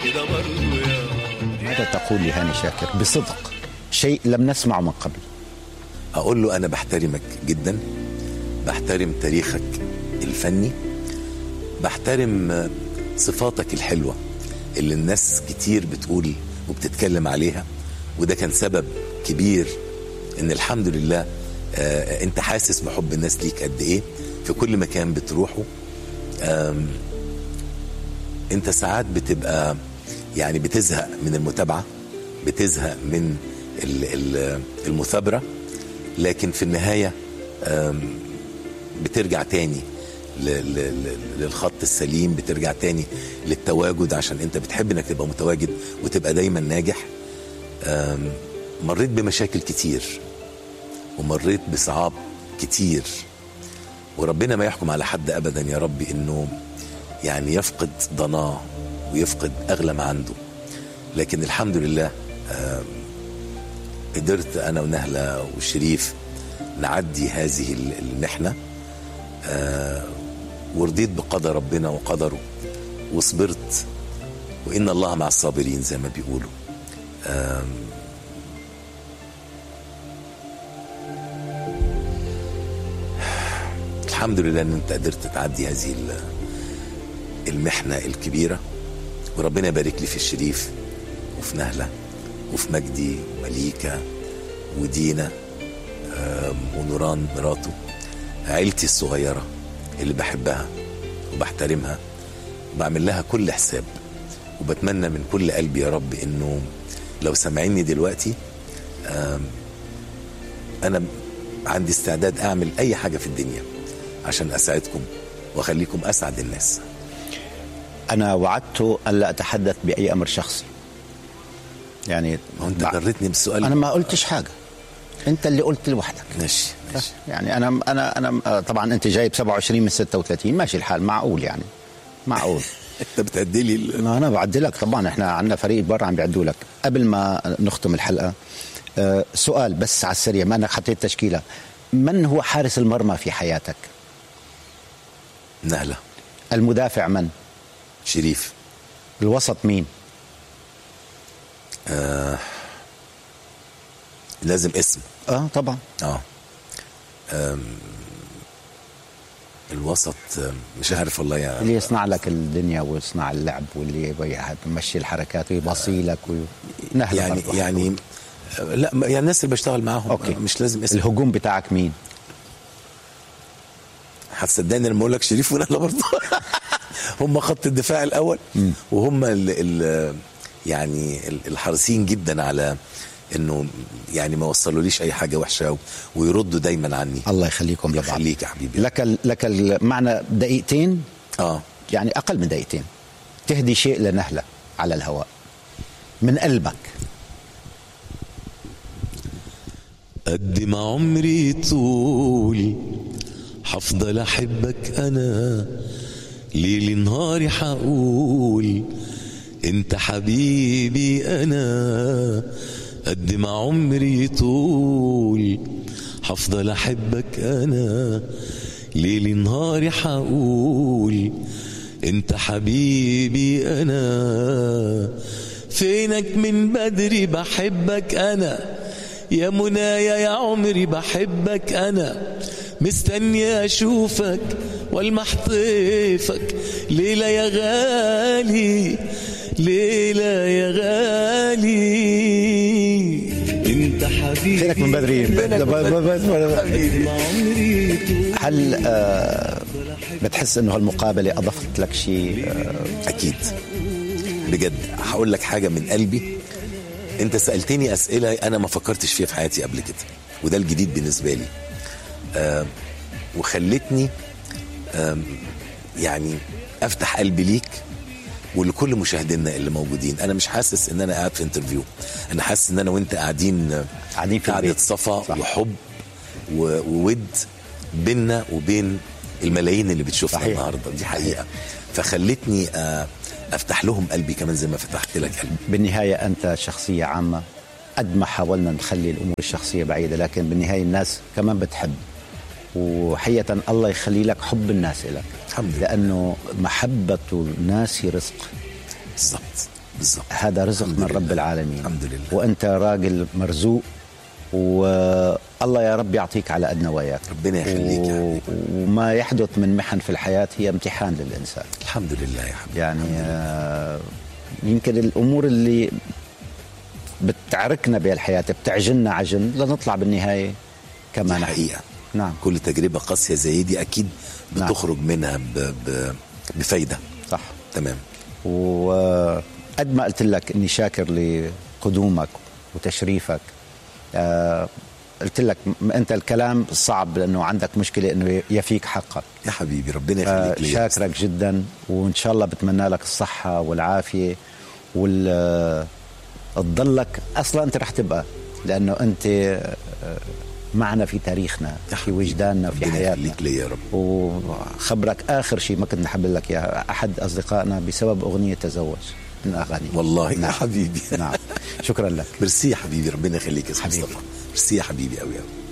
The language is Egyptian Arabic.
كده برضو يا ماذا تقول لهاني شاكر بصدق شيء لم نسمعه من قبل اقول له انا بحترمك جدا بحترم تاريخك الفني بحترم آه، صفاتك الحلوه اللي الناس كتير بتقول وبتتكلم عليها وده كان سبب كبير ان الحمد لله آه، انت حاسس بحب الناس ليك قد ايه في كل مكان بتروحه آم، انت ساعات بتبقى يعني بتزهق من المتابعه بتزهق من ال- ال- المثابره لكن في النهايه آم، بترجع تاني ل- ل- ل- للخط السليم بترجع تاني للتواجد عشان انت بتحب انك تبقى متواجد وتبقى دايما ناجح آم، مريت بمشاكل كتير ومريت بصعاب كتير وربنا ما يحكم على حد ابدا يا رب انه يعني يفقد ضناه ويفقد اغلى ما عنده لكن الحمد لله آم، قدرت انا ونهله وشريف نعدي هذه ال- المحنه آه، ورضيت بقدر ربنا وقدره وصبرت وان الله مع الصابرين زي ما بيقولوا آم، الحمد لله ان انت قدرت تعدي هذه ال- المحنه الكبيره وربنا يبارك لي في الشريف وفي نهله وفي مجدي ومليكه ودينا آم، ونوران مراته عيلتي الصغيره اللي بحبها وبحترمها وبعمل لها كل حساب وبتمنى من كل قلبي يا رب انه لو سامعيني دلوقتي آم، انا عندي استعداد اعمل اي حاجه في الدنيا عشان اساعدكم واخليكم اسعد الناس انا وعدت الا اتحدث باي امر شخصي يعني ما هو انت بع- جرتني بالسؤال انا ما قلتش حاجه انت اللي قلت لوحدك ماشي ماشي يعني انا انا انا آه، طبعا انت جايب 27 من 36 ماشي الحال معقول يعني معقول انت بتأدي لي ال- ما انا بعدلك طبعا احنا عندنا فريق برا عم بيعدوا لك قبل ما نختم الحلقه آه، سؤال بس على السريع ما انك حطيت تشكيله من هو حارس المرمى في حياتك نهله المدافع من شريف الوسط مين لازم اسم اه طبعا اه أم، الوسط أم، مش عارف والله يا اللي يصنع لك الدنيا ويصنع اللعب واللي يمشي الحركات ويبصي لك ونهلا يعني برضه. يعني آه، لا ما- يعني الناس اللي بشتغل معاهم أوكي. آه، مش لازم اسم الهجوم بتاعك مين هتصدقني لما اقول لك شريف ونهله برضه هم خط الدفاع الاول وهم ال ال يعني ال- الحريصين جدا على انه يعني ما وصلوليش اي حاجه وحشه و- ويردوا دايما عني الله يخليكم الله لبعض يخليك يا حبيبي لك ال- لك المعنى دقيقتين اه يعني اقل من دقيقتين تهدي شيء لنهله على الهواء من قلبك قد ما عمري طول حفضل احبك انا ليل نهاري حقول انت حبيبي انا قد ما عمري طول حفضل احبك انا ليل نهاري حقول انت حبيبي انا فينك من بدري بحبك انا يا منايا يا عمري بحبك انا مستني اشوفك والمح طيفك ليلة يا غالي ليلة يا غالي انت حبيبي فينك من بدري حبيبي عمري طول هل آه بتحس انه هالمقابله اضفت لك شيء آه اكيد بجد هقول لك حاجه من قلبي انت سالتني اسئله انا ما فكرتش فيها في حياتي قبل كده وده الجديد بالنسبه لي آم، وخلتني آم، يعني افتح قلبي ليك ولكل مشاهدينا اللي موجودين انا مش حاسس ان انا قاعد في انترفيو انا حاسس ان انا وانت قاعدين قاعدين في قعده البيت. صفا صح. وحب و- وود بيننا وبين الملايين اللي بتشوفنا صحيح. النهارده دي حقيقه فخلتني آه، افتح لهم قلبي كمان زي ما فتحت لك قلبي بالنهايه انت شخصيه عامه قد ما حاولنا نخلي الامور الشخصيه بعيده لكن بالنهايه الناس كمان بتحب وحقيقه الله يخلي لك حب الناس لك الحمد لله. لانه محبه الناس رزق بالظبط بالظبط هذا رزق الحمد من لله. رب العالمين الحمد لله. وانت راجل مرزوق والله يا رب يعطيك على قد نواياك ربنا يخليك يا و... حبيبي. وما يحدث من محن في الحياه هي امتحان للانسان الحمد لله يا حبيبي يعني آه، يمكن الامور اللي بتعركنا بهالحياه بتعجننا عجن لنطلع بالنهايه كما دي نحن حقيقه نعم كل تجربه قاسيه زي دي اكيد نعم. بتخرج منها ب... ب... بفايده صح تمام وقد ما قلت لك اني شاكر لقدومك وتشريفك آه، قلت لك م- انت الكلام صعب لانه عندك مشكله انه يفيك حقك يا حبيبي ربنا آه، يخليك ليا شاكرك جدا وان شاء الله بتمنى لك الصحه والعافيه وال آه، تضلك اصلا انت رح تبقى لانه انت آه، معنا في تاريخنا يا في حبيبي. وجداننا وفي ربنا حياتنا يخليك ليا يا رب وخبرك اخر شيء ما كنت نحب لك اياه احد اصدقائنا بسبب اغنيه تزوج من اغاني والله يا نعم. حبيبي نعم شكرا لك ميرسي يا حبيبي ربنا يخليك يا أستاذ حبيبي. مصطفى ميرسي يا حبيبي قوي قوي